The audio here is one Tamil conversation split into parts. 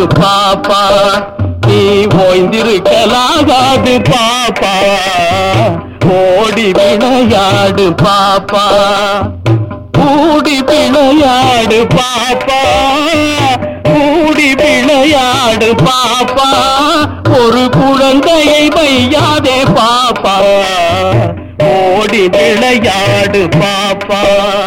பாப்பா நீ ஓய்ந்திருக்கலாகாது பாப்பா ஓடி விளையாடு பாப்பா கூடி விளையாடு பாப்பா கூடி விளையாடு பாப்பா ஒரு குழந்தையை வையாதே பாப்பா ஓடி விளையாடு பாப்பா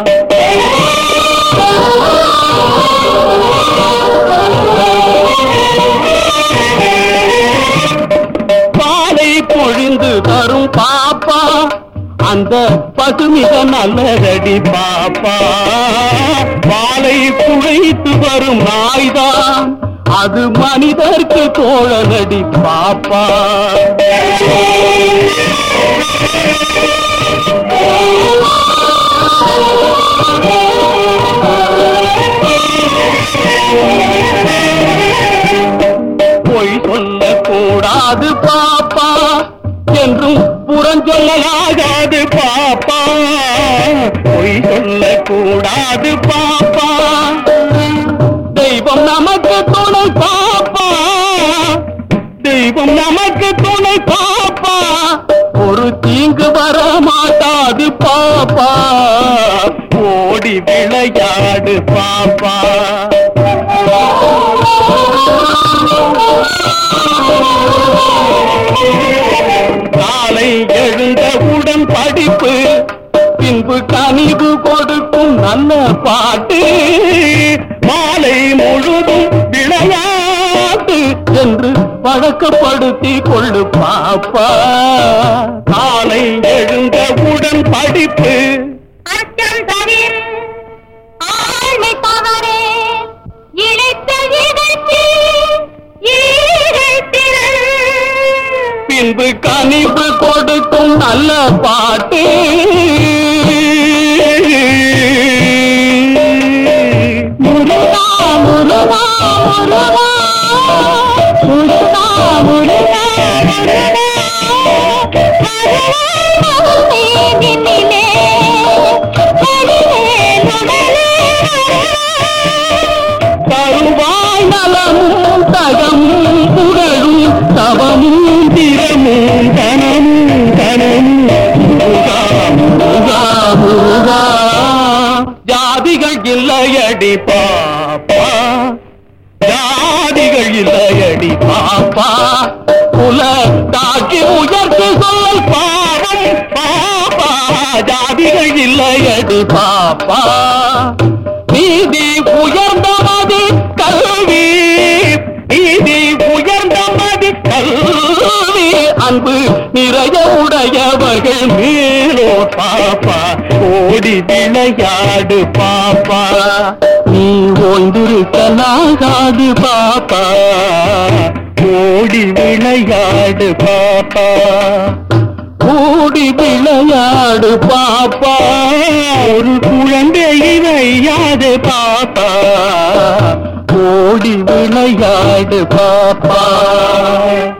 பாலை பொழிந்து தரும் பாப்பா அந்த பசுமிக நல்லதடி பாப்பா பாலை குழைத்து வரும் நாய்தான் அது மனிதர்க்கு தோழனடி பாப்பா பொய் சொல்லக்கூடாது பாப்பா என்றும் புறஞ்சொல்லலாகாது பாப்பா பொய் சொல்லக்கூடாது பாப்பா தெய்வம் நமக்கு துணை பாப்பா தெய்வம் நமக்கு துணை பாப்பா ஒரு தீங்கு வர மாட்டாது பாப்பா ஓடி விளையாடு பாப்பா காலை எழுந்தவுடன் படிப்பு பின்பு கனிவு கொடுக்கும் நல்ல பாட்டு மாலை முழுதும் விளையாட்டு என்று பழக்கப்படுத்தி கொள்ளு பாப்பா காலை எழுந்தவுடன் படிப்பு அச்சம் தவிர ஆண்மை தவறே இழைத்த இதற்கு ஈழைத்திறன் பின்பு கனிவு கொடுக்கும் நல்ல பாட்டு முருகா முருகா முருகா முருகா முருகா தருவாய் நலமும் தகமும் புகழும் தவமும் திறமும் தனமும் தனமும் முருகா முருகா முருகா ஜாதிகள் இல்லையடி பாப்பா ஜாதிகள் இல்லையடி பாப்பா குல தாக்கி உயர்த்து சொல் பாவம் பாப்பா ஜாதிகள் இல்லையடி பாப்பா நீதி உயர்ந்தமது கல்வி நீதி உயர்ந்தமது கல்வி அன்பு நிறைய உடையவர்கள் மேலோ பாப்பா ஓடி விளையாடு பாப்பா நீ ஓய்ந்திருக்கலாகாது பாப்பா ஓடி விளையாடு பாப்பா ஓடி விளையாடு பாப்பா ஒரு குழந்தையை வையாது பாப்பா ஓடி விளையாடு பாப்பா